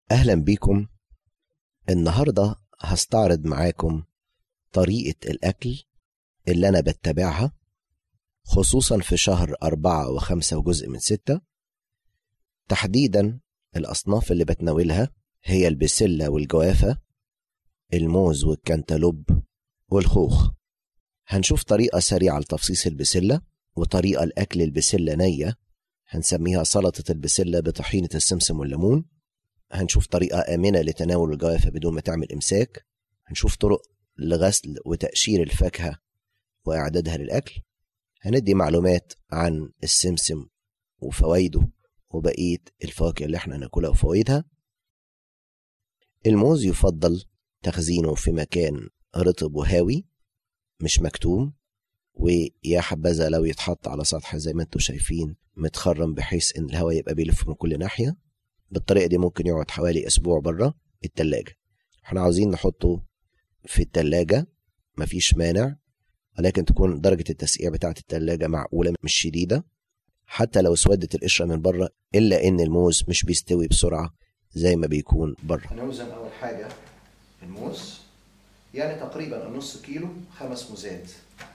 أهلا بيكم النهاردة هستعرض معاكم طريقة الأكل اللي أنا بتبعها خصوصا في شهر أربعة وخمسة وجزء من ستة تحديدا الأصناف اللي بتناولها هي البسلة والجوافة الموز والكنتالوب والخوخ هنشوف طريقة سريعة لتفصيص البسلة وطريقة لأكل البسلة نية هنسميها سلطة البسلة بطحينة السمسم والليمون هنشوف طريقة آمنة لتناول الجوافة بدون ما تعمل إمساك هنشوف طرق لغسل وتقشير الفاكهة وإعدادها للأكل هندي معلومات عن السمسم وفوائده وبقية الفواكه اللي احنا ناكلها وفوائدها الموز يفضل تخزينه في مكان رطب وهاوي مش مكتوم ويا حبذا لو يتحط على سطح زي ما انتم شايفين متخرم بحيث ان الهواء يبقى بيلف من كل ناحيه بالطريقه دي ممكن يقعد حوالي اسبوع بره التلاجة احنا عاوزين نحطه في التلاجة مفيش مانع ولكن تكون درجة التسقيع بتاعة التلاجة معقولة مش شديدة حتى لو اسودت القشرة من بره إلا إن الموز مش بيستوي بسرعة زي ما بيكون بره هنوزن أول حاجة الموز يعني تقريبا النص كيلو خمس موزات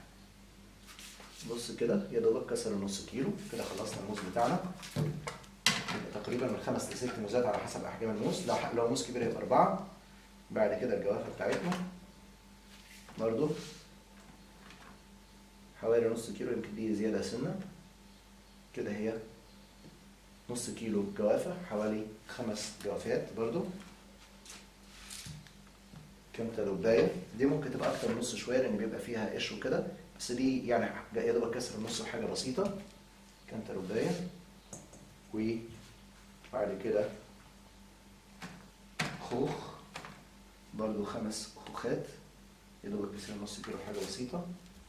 بص كده يا دوبك كسر النص كيلو كده خلصنا الموز بتاعنا تقريبا من خمس لست موزات على حسب احجام الموز لو لو موز كبير يبقى اربعه بعد كده الجوافه بتاعتنا برضو حوالي نص كيلو يمكن دي زياده سنه كده هي نص كيلو جوافه حوالي خمس جوافات برضو كام تلوبايه دي ممكن تبقى اكتر من نص شويه لان بيبقى فيها قش وكده بس دي يعني يا دوبك كسر النص حاجه بسيطه كام تلوبايه وبعد كده خوخ برضو خمس خوخات يا دوبك كسر نص كيلو حاجه بسيطه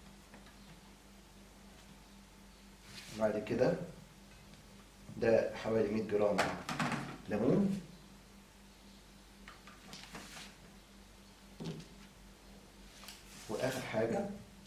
بعد كده ده حوالي 100 جرام ليمون واخر حاجه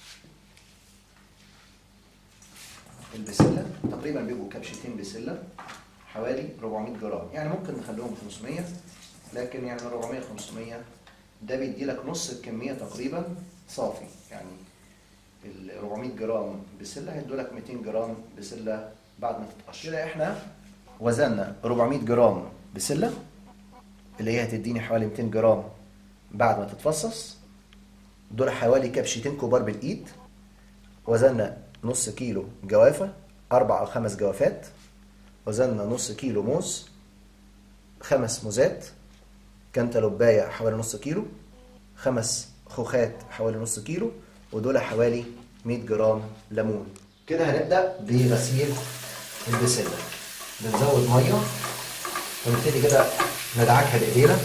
البسله تقريبا بيبقوا كبشتين بسله حوالي 400 جرام يعني ممكن نخليهم 500 لكن يعني من 400 ل 500 ده بيدي لك نص الكميه تقريبا صافي يعني ال 400 جرام بسله هيدوا لك 200 جرام بسله بعد ما تتقشر كده احنا وزننا 400 جرام بسله اللي هي هتديني حوالي 200 جرام بعد ما تتفصص دول حوالي كبشتين كبار بالايد وزننا نص كيلو جوافة أربع أو خمس جوافات وزننا نص كيلو موز خمس موزات كنتالوباية حوالي نص كيلو خمس خوخات حوالي نص كيلو ودول حوالي 100 جرام ليمون كده هنبدأ بغسيل البسلة بنزود مية ونبتدي كده ندعكها بإيدينا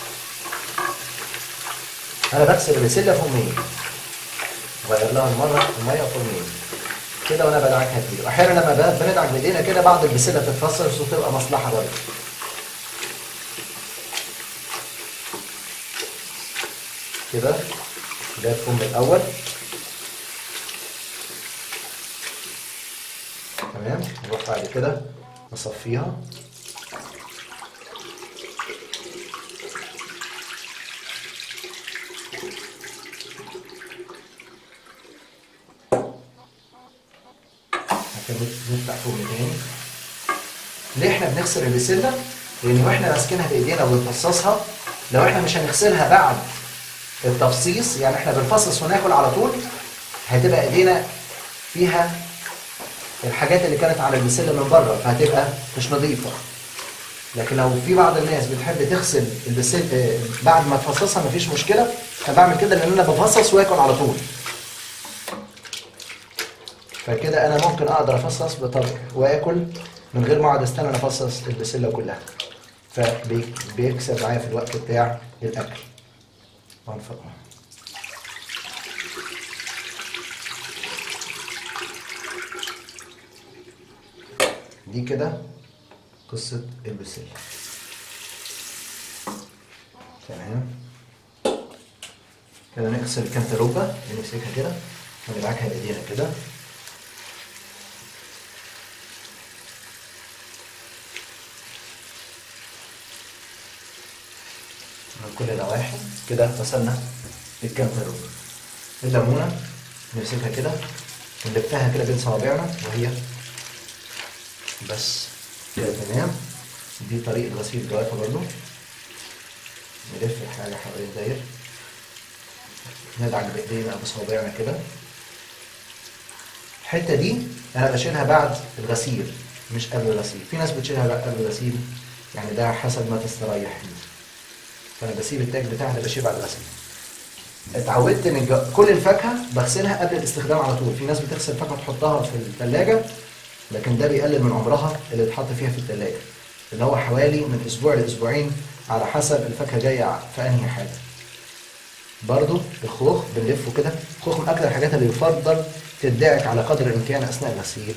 أنا بغسل البسلة فمين غير لها المرة المية فمين كده وانا بدعكها بايدي احيانا لما بندعك بايدينا كده بعض البسله تتفصص وتبقى مصلحه برضه كده ده الفم الاول تمام نروح بعد كده نصفيها نفتح فوق تاني ليه احنا بنغسل البسله؟ لان واحنا ماسكينها بايدينا وبنفصصها لو احنا مش هنغسلها بعد التفصيص يعني احنا بنفصص وناكل على طول هتبقى ايدينا فيها الحاجات اللي كانت على البسله من بره فهتبقى مش نظيفه لكن لو في بعض الناس بتحب تغسل البسله بعد ما تفصصها مفيش مشكله فبعمل كده لان انا بفصص واكل على طول فكده انا ممكن اقدر افصص بطبق واكل من غير ما اقعد استنى افصص البسله كلها فبيكسب معايا في الوقت بتاع الاكل وانفقه دي كده قصة البسلة تمام كده نغسل الكنتالوبة نمسكها كده وندعكها بايدينا كده من كل نواحي كده غسلنا الكنتالوب الليمونه نمسكها كده ونلفها كده بين صوابعنا وهي بس كده تمام دي طريقه غسيل الجوافه برضه نلف الحاجه حوالين الداير ندعك بايدينا بصوابعنا كده الحته دي انا بشيلها بعد الغسيل مش قبل الغسيل في ناس بتشيلها بعد قبل الغسيل يعني ده حسب ما تستريح فيه فانا بسيب التاج بتاعي ده بشيل بعد الغسيل اتعودت ان الج- كل الفاكهه بغسلها قبل الاستخدام على طول في ناس بتغسل فاكهه تحطها في الثلاجه لكن ده بيقلل من عمرها اللي اتحط فيها في الثلاجه اللي هو حوالي من اسبوع لاسبوعين على حسب الفاكهه جايه في انهي حاجه برضو الخوخ بنلفه كده الخوخ من اكثر الحاجات اللي يفضل تدعك على قدر الامكان اثناء الغسيل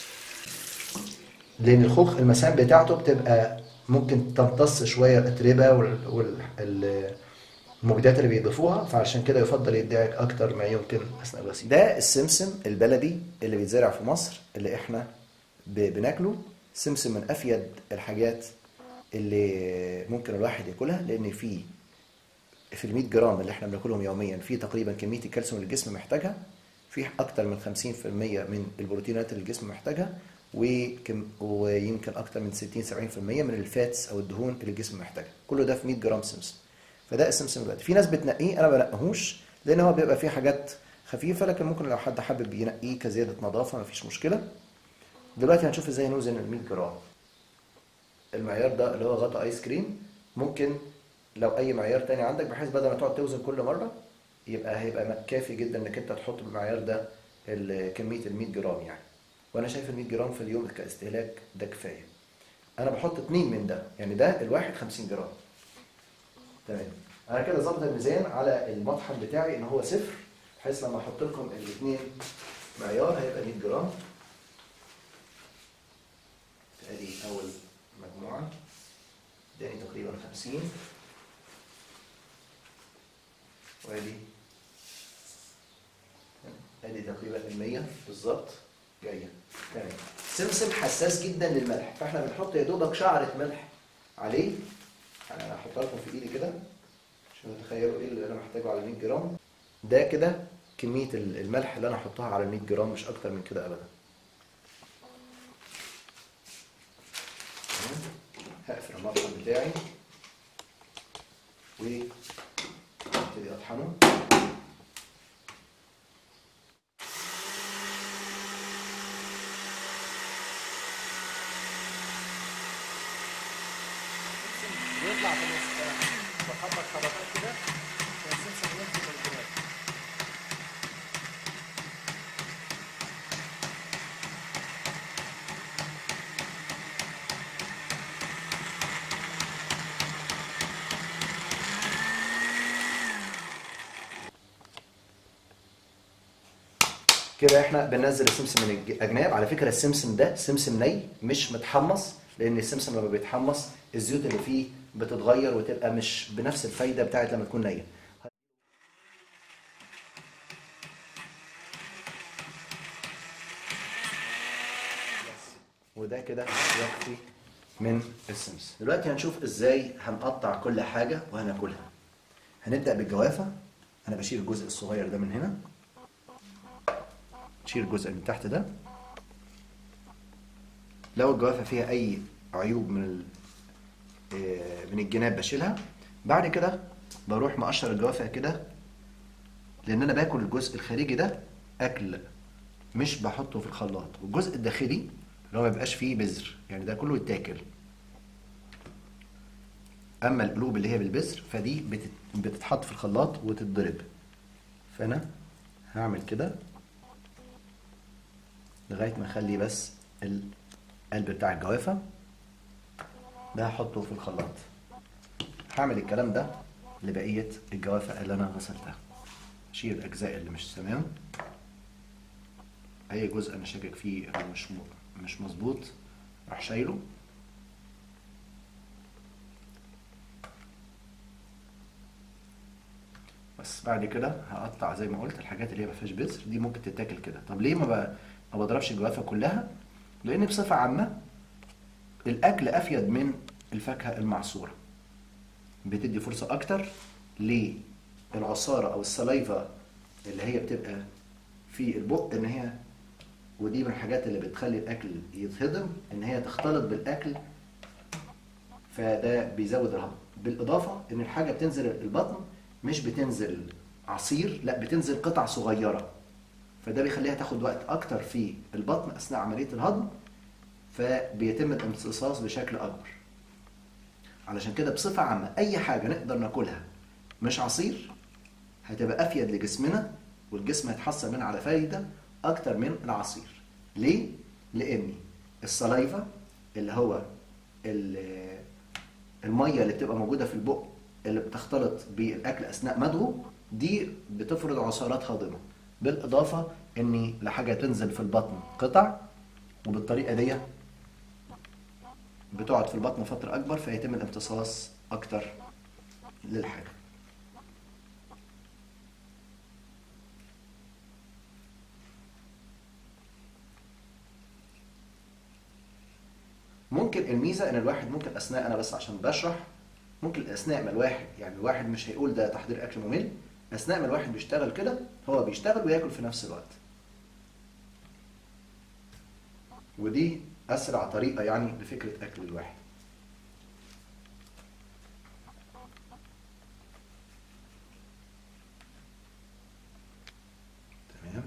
لان الخوخ المسام بتاعته بتبقى ممكن تمتص شويه الاتربه والمبيدات اللي بيضيفوها فعشان كده يفضل يدعك اكتر ما يمكن اثناء الغسيل ده السمسم البلدي اللي بيتزرع في مصر اللي احنا ب- بناكله سمسم من افيد الحاجات اللي ممكن الواحد ياكلها لان فيه في ال 100 جرام اللي احنا بناكلهم يوميا في تقريبا كميه الكالسيوم اللي الجسم محتاجها في اكتر من 50% من البروتينات اللي الجسم محتاجها وكم ويمكن اكتر من 60 70% من الفاتس او الدهون اللي الجسم محتاجها كله ده في 100 جرام سمسم فده السمسم دلوقتي في ناس بتنقيه انا ما بنقهوش لان هو بيبقى فيه حاجات خفيفه لكن ممكن لو حد حابب ينقيه كزياده نظافه مفيش مشكله دلوقتي هنشوف ازاي نوزن ال 100 جرام المعيار ده اللي هو غطا ايس كريم ممكن لو اي معيار تاني عندك بحيث بدل ما تقعد توزن كل مره يبقى هيبقى كافي جدا انك انت تحط بالمعيار ده ال- كميه ال 100 جرام يعني وانا شايف ال 100 جرام في اليوم كاستهلاك ده كفايه انا بحط اتنين من ده يعني ده الواحد 50 جرام تمام انا كده ظابط الميزان على المطحن بتاعي ان هو صفر بحيث لما احط لكم الاثنين معيار هيبقى 100 جرام ادي اول مجموعه تاني تقريبا 50 وادي ادي تقريبا ال 100 بالظبط جايه تمام سمسم حساس جدا للملح فاحنا بنحط يا دوبك شعره ملح عليه يعني انا هحطها لكم في ايدي كده عشان تتخيلوا ايه اللي انا محتاجه على 100 جرام ده كده كميه ال- الملح اللي انا احطها على 100 جرام مش اكتر من كده ابدا تمام؟ هقفل المطحن بتاعي وابتدي اطحنه يطلع في النص كده بخبط خبطات كده عشان السمسم ينزل من الجناب كده احنا بننزل السمسم من الاجناب على فكره السمسم ده سمسم ني مش متحمص لان السمسم لما بيتحمص الزيوت اللي فيه بتتغير وتبقى مش بنفس الفايده بتاعت لما تكون نيه وده كده يكفي من السمسم دلوقتي هنشوف ازاي هنقطع كل حاجه وهناكلها هنبدا بالجوافه انا بشيل الجزء الصغير ده من هنا نشيل الجزء اللي تحت ده لو الجوافه فيها اي عيوب من ال... آه، من الجناب بشيلها بعد كده بروح مقشر الجوافه كده لان انا باكل الجزء الخارجي ده اكل مش بحطه في الخلاط والجزء الداخلي اللي هو ما بيبقاش فيه بذر يعني ده كله يتاكل اما القلوب اللي هي بالبذر فدي بتت... بتتحط في الخلاط وتتضرب فانا هعمل كده لغايه ما اخلي بس القلب بتاع الجوافه ده هحطه في الخلاط هعمل الكلام ده لبقيه الجوافه اللي انا غسلتها اشيل الاجزاء اللي مش تمام اي جزء انا شاكك فيه او مش م... مش مظبوط راح شايله بس بعد كده هقطع زي ما قلت الحاجات اللي هي ما فيهاش بذر دي ممكن تتاكل كده طب ليه ما ب... ما بضربش الجوافه كلها لان بصفه عامه الاكل افيد من الفاكهه المعصوره بتدي فرصة أكتر للعصارة أو السلايفا اللي هي بتبقى في البق إن هي ودي من الحاجات اللي بتخلي الأكل يتهضم إن هي تختلط بالأكل فده بيزود الهضم بالإضافة إن الحاجة بتنزل البطن مش بتنزل عصير لا بتنزل قطع صغيرة فده بيخليها تاخد وقت أكتر في البطن أثناء عملية الهضم فبيتم الامتصاص بشكل أكبر علشان كده بصفة عامة أي حاجة نقدر ناكلها مش عصير هتبقى أفيد لجسمنا والجسم هيتحصل منها على فايدة أكتر من العصير ليه؟ لأن السلايفا اللي هو ال- المية اللي بتبقى موجودة في البق اللي بتختلط بالأكل أثناء مضغه دي بتفرز عصارات هاضمة بالإضافة إن لحاجة تنزل في البطن قطع وبالطريقة دي بتقعد في البطن فترة أكبر فيتم الامتصاص أكتر للحاجة ممكن الميزة إن الواحد ممكن أثناء أنا بس عشان بشرح ممكن أثناء ما الواحد يعني الواحد مش هيقول ده تحضير أكل ممل أثناء ما الواحد بيشتغل كده هو بيشتغل وياكل في نفس الوقت ودي أسرع طريقة يعني لفكرة أكل الواحد تمام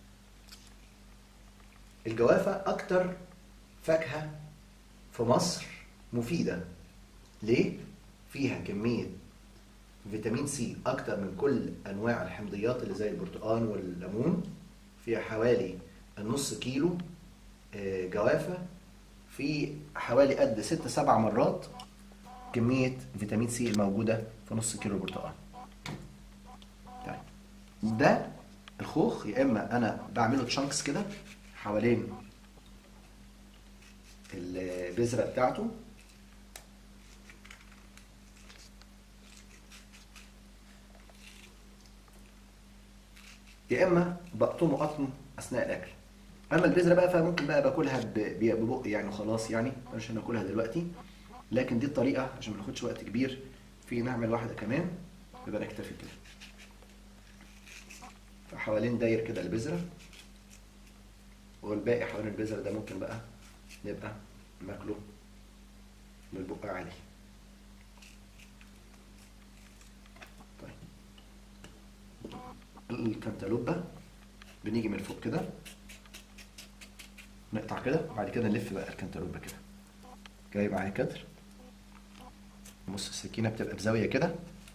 الجوافة أكتر فاكهة في مصر مفيدة ليه؟ فيها كمية فيتامين سي أكتر من كل أنواع الحمضيات اللي زي البرتقال والليمون فيها حوالي النص كيلو آه، جوافة في حوالي قد ست سبع مرات كمية فيتامين سي الموجودة في نص كيلو البرتقال طيب ده الخوخ يا اما انا بعمله تشانكس كده حوالين البذرة بتاعته يا اما بقطمه قطم اثناء الاكل اما البذره بقى فممكن بقى باكلها ب- ب- ببق يعني وخلاص يعني مش هناكلها دلوقتي لكن دي الطريقه عشان ما ناخدش وقت كبير في نعمل واحده كمان يبقى نكتفي كده فحوالين داير كده البذره والباقي حوالين البذره ده ممكن بقى نبقى ناكله بالبق عادي طيب الكنتالوبة بنيجي من فوق كده نقطع كده وبعد كده نلف بقى الكنتالوبة كده جاي معايا كتر بص السكينة بتبقى بزاوية كده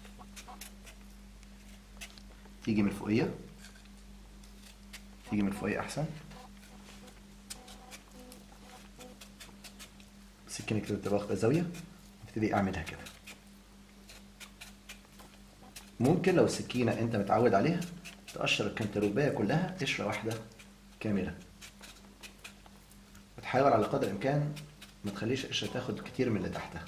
تيجي من فوقية تيجي من فوقية أحسن السكينة كده بتبقى واخدة زاوية ابتدي أعملها كده ممكن لو السكينة أنت متعود عليها تقشر الكنتالوبية كلها قشرة واحدة كاملة وتحاول على قدر الإمكان ما تخليش القشرة تاخد كتير من اللي تحتها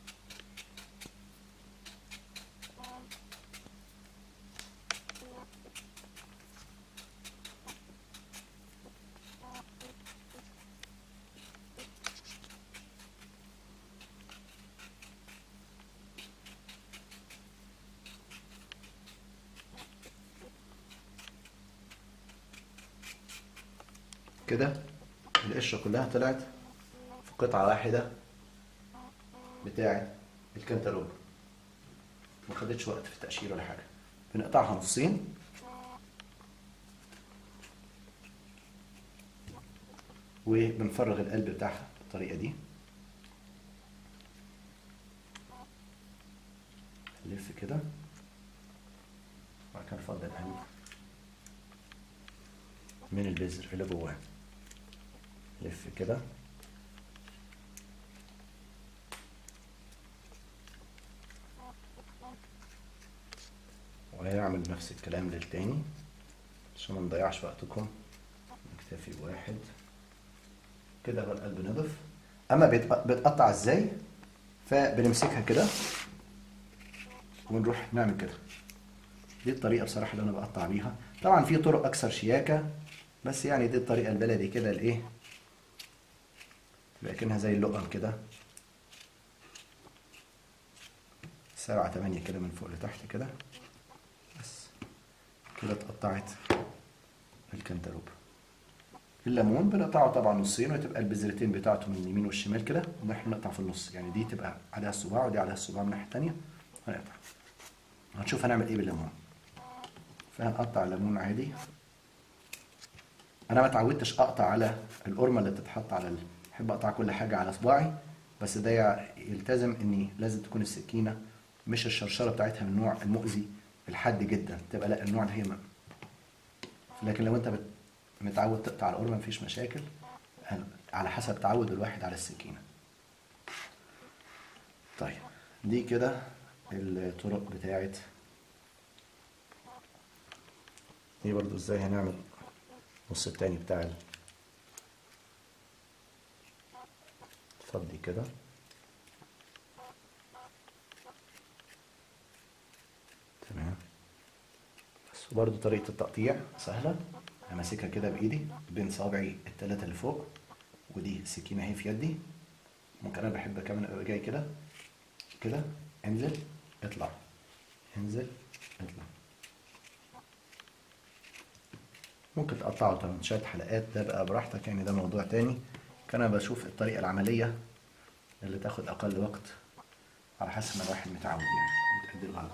كده القشرة كلها طلعت في قطعة واحدة بتاعة الكنتالوب ما خدتش وقت في التقشير ولا حاجة بنقطعها نصين وبنفرغ القلب بتاعها بالطريقة دي نلف كده وبعد كده نفضل القلب من البذر اللي جواه لف كده وهيعمل نفس الكلام للتاني عشان ما نضيعش وقتكم نكتفي بواحد كده بقى القلب نضف اما بيتق- بيتقطع ازاي فبنمسكها كده ونروح نعمل كده دي الطريقة بصراحة اللي أنا بقطع بيها طبعا في طرق أكثر شياكة بس يعني دي الطريقة البلدي كده الإيه تبقى كأنها زي اللقم كده سبعة تمانية كده من فوق لتحت كده بس كده اتقطعت الكنتالوب الليمون بنقطعه طبعا نصين وتبقى البذرتين بتاعته من اليمين والشمال كده ونحن نقطع في النص يعني دي تبقى عليها الصباع ودي عليها الصباع من الناحيه التانيه هنقطع هنشوف هنعمل ايه بالليمون فهنقطع الليمون عادي انا ما اتعودتش اقطع على القرمه اللي بتتحط على ال... بحب اقطع كل حاجه على صباعي بس ده يلتزم اني لازم تكون السكينه مش الشرشره بتاعتها من النوع المؤذي الحاد جدا تبقى لا النوع اللي هي م- لكن لو انت بت... متعود تقطع على القرمه مفيش مشاكل على حسب تعود الواحد على السكينه طيب دي كده الطرق بتاعت دي برضو ازاي هنعمل النص التاني بتاع ال- فضي كده تمام بس وبرضو طريقة التقطيع سهلة همسكها كده بإيدي بين صابعي التلاتة اللي فوق ودي السكينة اهي في يدي ممكن أنا بحب كمان أبقى جاي كده كده انزل اطلع انزل اطلع ممكن تقطعه تمنشات حلقات ده بقى براحتك يعني ده موضوع تاني كان انا بشوف الطريقة العملية اللي تاخد أقل وقت على حسب ما الواحد متعود يعني وتأدي الغلط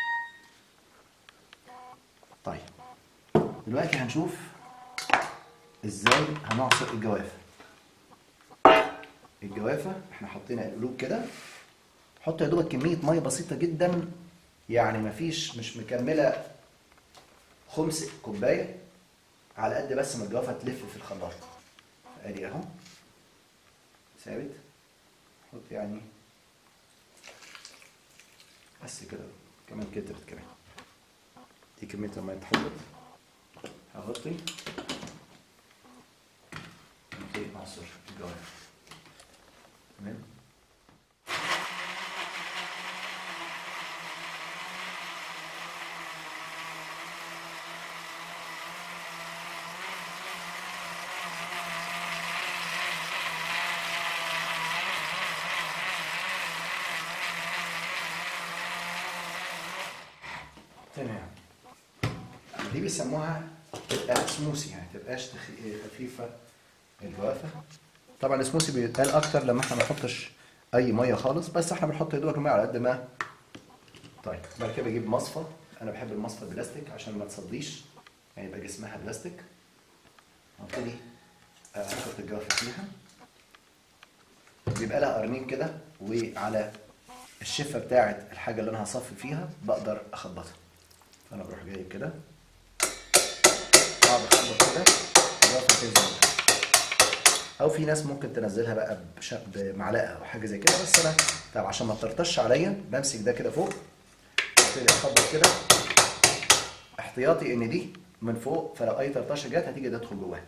طيب دلوقتي هنشوف ازاي هنعصر الجوافة الجوافة احنا حطينا القلوب كده حط يا دوبك كمية مية بسيطة جدا يعني مفيش مش مكملة خمس كوباية على قد بس ما الجوافة تلف في الخلاط ادي اهو ثابت حط يعني بس كده كمان كترت كمان دي كمية المية اتحطت هغطي نبتدي نعصر الجوافة تمام تمام دي بيسموها تبقى سموسي يعني تبقاش تخ- خفيفة الجوافة طبعا السموسي بيتقال اكتر لما احنا ما نحطش اي ميه خالص بس احنا بنحط يا دوبك الميه على قد ما طيب بعد كده بجيب مصفى انا بحب المصفى البلاستيك عشان ما تصديش يعني يبقى جسمها بلاستيك وابتدي احط الجوافه فيها بيبقى لها قرنين كده وعلى الشفه بتاعه الحاجه اللي انا هصفي فيها بقدر اخبطها فانا بروح جايب كده اقعد اخبط كده الجوافه تنزل او في ناس ممكن تنزلها بقى بش- بمعلقه او حاجه زي كده بس انا طب عشان ما تطرطش عليا بمسك ده كده فوق ابتدي اخبط كده احتياطي ان دي من فوق فلو اي طرطشه جت هتيجي تدخل جواها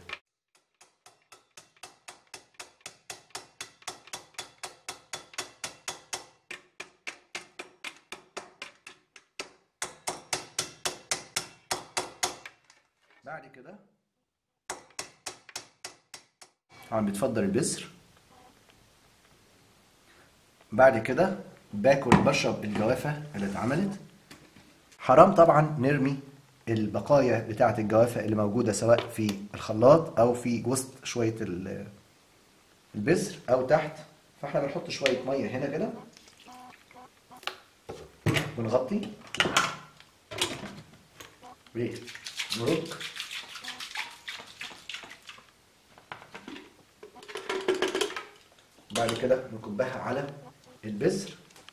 بعد كده طبعا بتفضل البذر بعد كده باكل بشرب الجوافة اللي اتعملت حرام طبعا نرمي البقايا بتاعة الجوافة اللي موجودة سواء في الخلاط أو في وسط شوية ال- البذر أو تحت فاحنا بنحط شوية مية هنا كده ونغطي ونرك بعد كده نكبها على البذر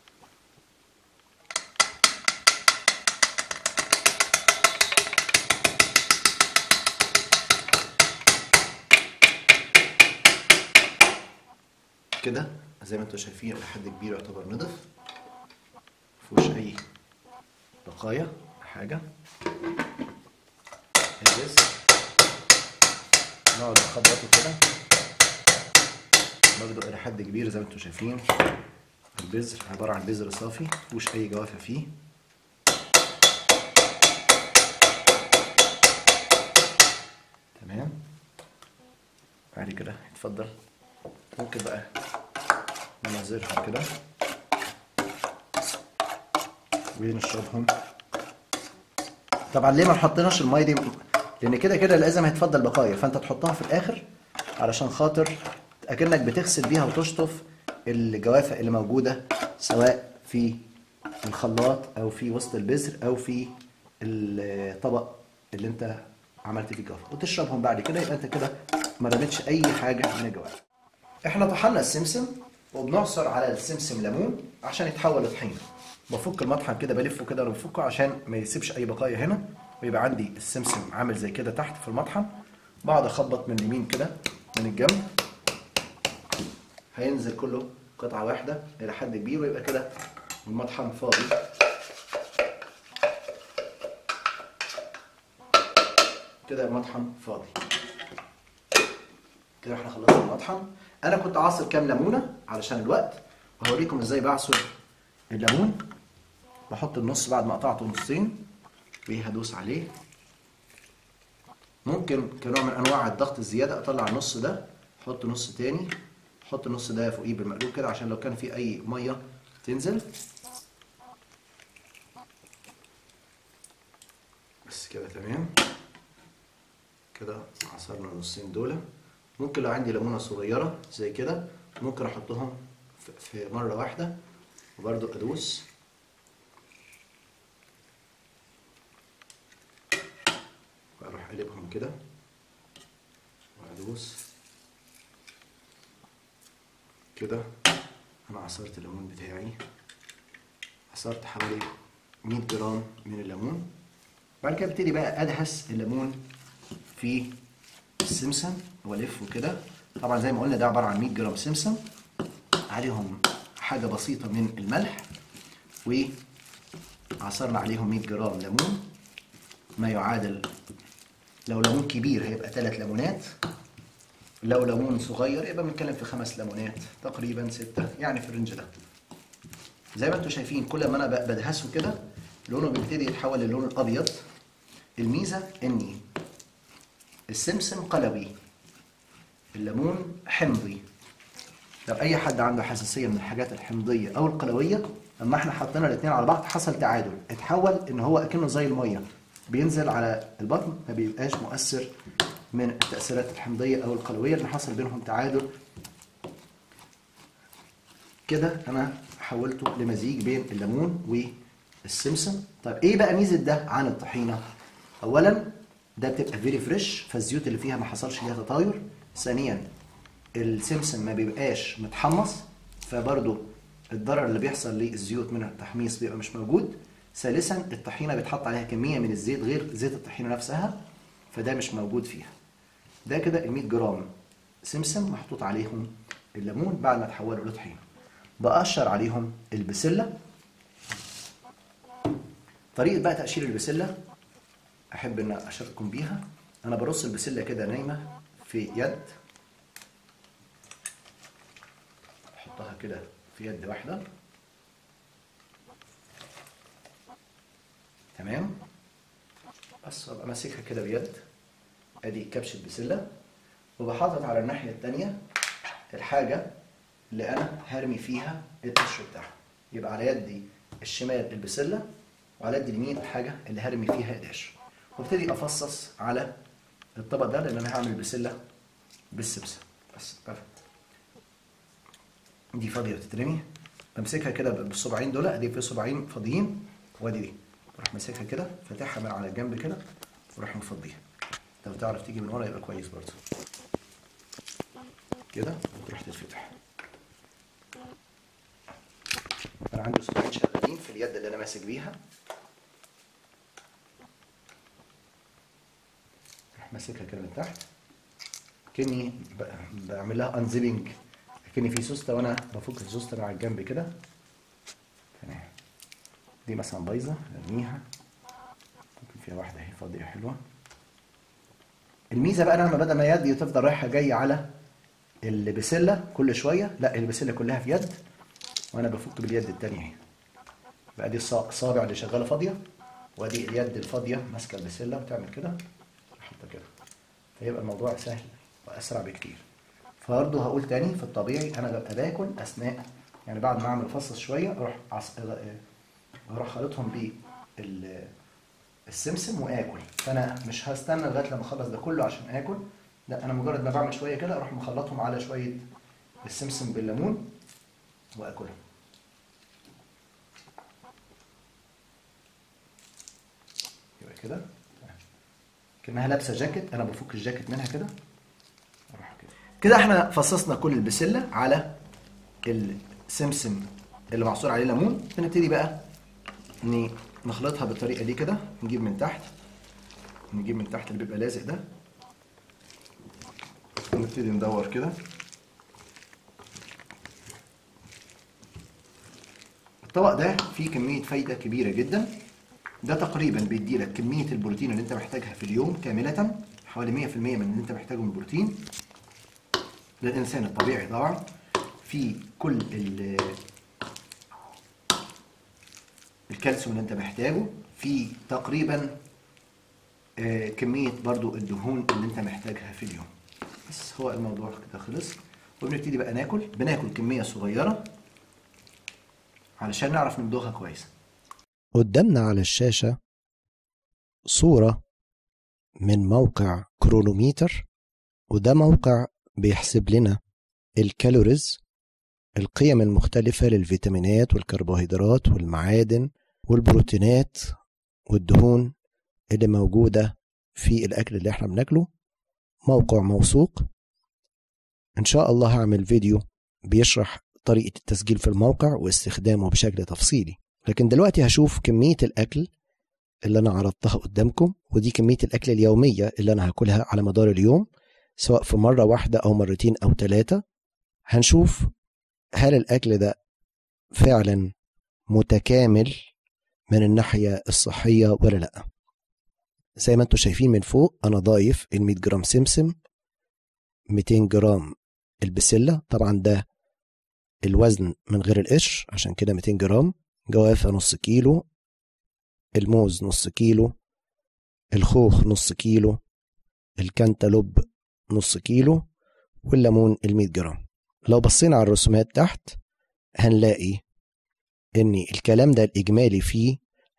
كده زي ما انتم شايفين لحد كبير يعتبر نضف مفيهوش اي بقايا حاجه البذر نقعد نخبطه كده برضه إلى حد كبير زي ما انتم شايفين البذر عبارة عن بذر صافي مفيهوش أي جوافة فيه تمام بعد كده اتفضل ممكن بقى ننزلها كده ونشربهم طبعا ليه ما حطيناش الميه دي لان كده كده لازم هيتفضل بقايا فانت تحطها في الاخر علشان خاطر اكنك بتغسل بيها وتشطف الجوافه اللي موجوده سواء في الخلاط او في وسط البذر او في الطبق اللي انت عملت فيه الجوافه وتشربهم بعد كده يبقى انت كده ما رميتش اي حاجه من الجوافه احنا طحنا السمسم وبنعصر على السمسم ليمون عشان يتحول لطحينه بفك المطحن كده بلفه كده وانا بفكه عشان ما يسيبش اي بقايا هنا ويبقى عندي السمسم عامل زي كده تحت في المطحن بقعد اخبط من اليمين كده من الجنب هينزل كله قطعه واحده الى حد كبير ويبقى كده المطحن فاضي كده المطحن فاضي كده احنا خلصنا المطحن انا كنت عاصر كام ليمونه علشان الوقت وهوريكم ازاي بعصر الليمون بحط النص بعد ما قطعته نصين وهدوس عليه ممكن كنوع من انواع الضغط الزياده اطلع النص ده احط نص تاني احط النص ده فوقيه بالمقلوب كده عشان لو كان في اي ميه تنزل بس كده تمام كده عصرنا النصين دول ممكن لو عندي ليمونه صغيره زي كده ممكن احطهم في مره واحده وبرضو ادوس واروح اقلبهم كده وادوس كده انا عصرت الليمون بتاعي عصرت حوالي 100 جرام من الليمون بعد كده ابتدي بقى ادهس الليمون في السمسم والفه كده طبعا زي ما قلنا ده عباره عن 100 جرام سمسم عليهم حاجه بسيطه من الملح وعصرنا عليهم 100 جرام ليمون ما يعادل لو ليمون كبير هيبقى 3 ليمونات لو ليمون صغير يبقى بنتكلم في خمس ليمونات تقريبا ستة يعني في الرينج ده زي ما انتم شايفين كل ما انا بدهسه كده لونه بيبتدي يتحول للون الابيض الميزه اني السمسم قلوي الليمون حمضي لو اي حد عنده حساسيه من الحاجات الحمضيه او القلويه لما احنا حطينا الاثنين على بعض حصل تعادل اتحول ان هو اكنه زي الميه بينزل على البطن ما بيبقاش مؤثر من التاثيرات الحمضيه او القلويه اللي حصل بينهم تعادل كده انا حولته لمزيج بين الليمون والسمسم طيب ايه بقى ميزه ده عن الطحينه اولا ده بتبقى فيري فريش فالزيوت اللي فيها ما حصلش ليها تطاير ثانيا السمسم ما بيبقاش متحمص فبرضه الضرر اللي بيحصل للزيوت من التحميص بيبقى مش موجود ثالثا الطحينه بيتحط عليها كميه من الزيت غير زيت الطحينه نفسها فده مش موجود فيها ده كده ال 100 جرام سمسم محطوط عليهم الليمون بعد ما تحولوا لطحينه بقشر عليهم البسله طريقه بقى تقشير البسله احب ان اشارككم بيها انا برص البسله كده نايمه في يد احطها كده في يد واحده تمام بس ابقى ماسكها كده بيد ادي كبشه بسله وبحاطط على الناحيه الثانيه الحاجه اللي انا هرمي فيها القشر بتاعها يبقى على يدي الشمال البسله وعلى يدي اليمين الحاجه اللي هرمي فيها القشر وابتدي افصص على الطبق ده لان انا هعمل بسله بالسمسم بس perfect. دي فاضيه بتترمي بمسكها كده بالصباعين دول ادي في صباعين فاضيين وادي دي بروح ماسكها كده فاتحها من على الجنب كده واروح مفضيها لو تعرف تيجي من ورا يبقى كويس برضه كده وتروح تتفتح انا عندي صباعين شغالين في اليد اللي انا ماسك بيها اروح ماسكها كده من تحت كني بعمل لها انزيبنج كني في سوسته وانا بفك السوسته من على الجنب كده تمام دي مثلا بايظه ارميها ممكن فيها واحده اهي فاضيه حلوه الميزه بقى لما بدل ما يدي تفضل رايحه جايه على البسله كل شويه لا البسله كلها في يد وانا بفك باليد الثانيه اهي بقى دي الصابع اللي شغاله فاضيه وادي اليد الفاضيه ماسكه البسله وتعمل كده احطها كده فيبقى الموضوع سهل واسرع بكتير فبرضه هقول تاني في الطبيعي انا ببقى باكل اثناء يعني بعد ما اعمل فصص شويه اروح عص... هروح خلطهم بال السمسم واكل فانا مش هستنى لغايه لما اخلص ده كله عشان اكل لا انا مجرد ما بعمل شويه كده اروح مخلطهم على شويه السمسم بالليمون واكلهم يبقى كده كانها لابسه جاكيت انا بفك الجاكيت منها كده اروح كده كده احنا فصصنا كل البسله على السمسم اللي معصور عليه ليمون بنبتدي بقى ن- نخلطها بالطريقه دي كده نجيب من تحت نجيب من تحت اللي بيبقى لازق ده ونبتدي ندور كده الطبق ده فيه كمية فايدة كبيرة جدا ده تقريبا بيدي لك كمية البروتين اللي انت محتاجها في اليوم كاملة حوالي 100% من اللي انت محتاجه من البروتين للإنسان الطبيعي طبعا في كل ال- الكالسيوم اللي انت محتاجه في تقريبا آه، كمية برضو الدهون اللي انت محتاجها في اليوم بس هو الموضوع كده خلص وبنبتدي بقى ناكل بناكل كمية صغيرة علشان نعرف نمضغها كويس قدامنا على الشاشة صورة من موقع كرونوميتر وده موقع بيحسب لنا الكالوريز القيم المختلفة للفيتامينات والكربوهيدرات والمعادن والبروتينات والدهون اللي موجودة في الأكل اللي احنا بناكله موقع موثوق إن شاء الله هعمل فيديو بيشرح طريقة التسجيل في الموقع واستخدامه بشكل تفصيلي لكن دلوقتي هشوف كمية الأكل اللي أنا عرضتها قدامكم ودي كمية الأكل اليومية اللي أنا هاكلها على مدار اليوم سواء في مرة واحدة أو مرتين أو ثلاثة هنشوف هل الأكل ده فعلا متكامل من الناحية الصحية ولا لأ زي ما انتم شايفين من فوق أنا ضايف ال 100 جرام سمسم 200 جرام البسلة طبعا ده الوزن من غير القشر عشان كده 200 جرام جوافة نص كيلو الموز نص كيلو الخوخ نص كيلو الكنتالوب نص كيلو والليمون ال 100 جرام لو بصينا على الرسومات تحت هنلاقي ان الكلام ده الاجمالي فيه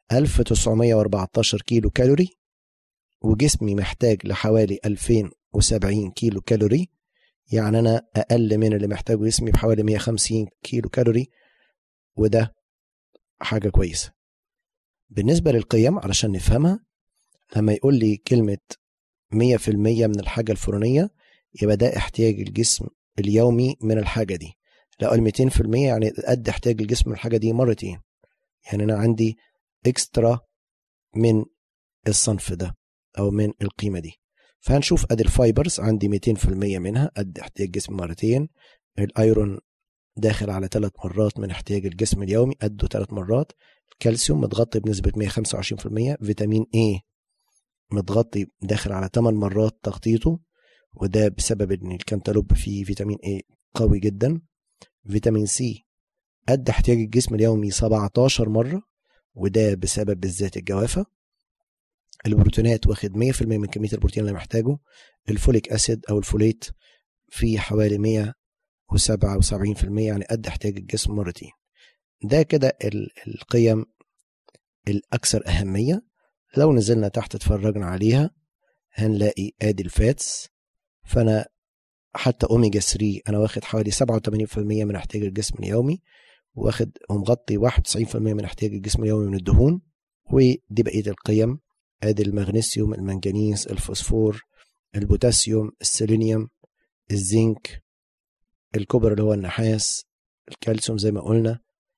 1914 كيلو كالوري وجسمي محتاج لحوالي 2070 كيلو كالوري يعني انا اقل من اللي محتاجه جسمي بحوالي 150 كيلو كالوري وده حاجه كويسه بالنسبه للقيم علشان نفهمها لما يقول لي كلمه 100% من الحاجه الفلانيه يبقى ده احتياج الجسم اليومي من الحاجه دي لو قال 200% يعني قد احتياج الجسم من الحاجه دي مرتين يعني انا عندي اكسترا من الصنف ده او من القيمه دي فهنشوف ادي الفايبرز عندي 200% منها قد احتياج الجسم مرتين الايرون داخل على ثلاث مرات من احتياج الجسم اليومي قده ثلاث مرات الكالسيوم متغطي بنسبة 125% فيتامين A متغطي داخل على 8 مرات تغطيته وده بسبب ان الكنتالوب فيه فيتامين A قوي جدا فيتامين سي قد احتياج الجسم اليومي 17 مرة وده بسبب بالذات الجوافة البروتينات واخد 100% من كمية البروتين اللي محتاجه الفوليك أسيد أو الفوليت فيه حوالي 177% يعني قد احتياج الجسم مرتين ده كده ال- القيم الأكثر أهمية لو نزلنا تحت اتفرجنا عليها هنلاقي ادي الفاتس فانا حتى اوميجا 3 انا واخد حوالي 87% من احتياج الجسم اليومي واخد ومغطي 91% من احتياج الجسم اليومي من الدهون ودي بقيه القيم ادي المغنيسيوم المنجنيز الفوسفور البوتاسيوم السيلينيوم الزنك الكوبر اللي هو النحاس الكالسيوم زي ما قلنا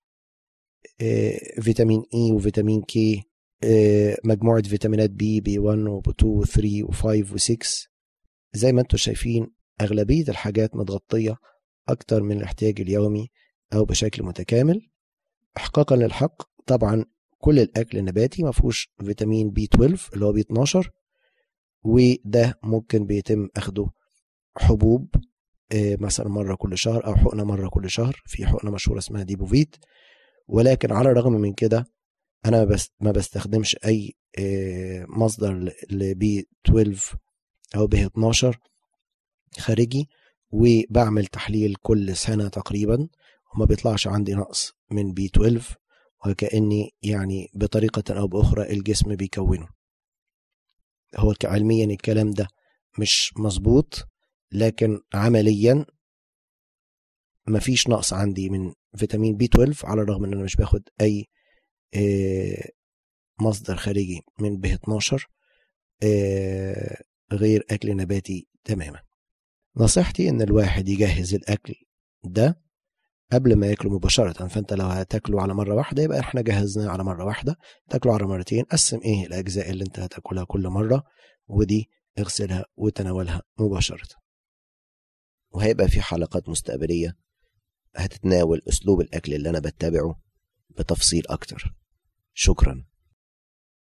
آه، فيتامين اي وفيتامين كي آه، مجموعة فيتامينات بي بي 1 وبي 2 و 3 و 5 و 6 زي ما انتم شايفين أغلبية الحاجات متغطية أكتر من الاحتياج اليومي أو بشكل متكامل إحقاقا للحق طبعا كل الأكل النباتي ما فيهوش فيتامين بي 12 اللي هو بي 12 وده ممكن بيتم أخده حبوب آه، مثلا مرة كل شهر أو حقنة مرة كل شهر في حقنة مشهورة اسمها ديبوفيت ولكن على الرغم من كده انا ما بس ما بستخدمش اي آه، مصدر لبي 12 او بي 12 خارجي وبعمل تحليل كل سنه تقريبا وما بيطلعش عندي نقص من بي 12 وكأني يعني بطريقة أو بأخرى الجسم بيكونه هو علميا الكلام ده مش مظبوط لكن عمليا مفيش نقص عندي من فيتامين بي 12 على الرغم ان انا مش باخد اي آه، مصدر خارجي من ب 12 آه، غير اكل نباتي تماما نصيحتي ان الواحد يجهز الاكل ده قبل ما ياكله مباشرة فانت لو هتاكله على مرة واحدة يبقى احنا جهزناه على مرة واحدة تاكله على مرتين قسم ايه الاجزاء اللي انت هتاكلها كل مرة ودي اغسلها وتناولها مباشرة وهيبقى في حلقات مستقبلية هتتناول أسلوب الأكل اللي أنا بتبعه بتفصيل أكتر شكراً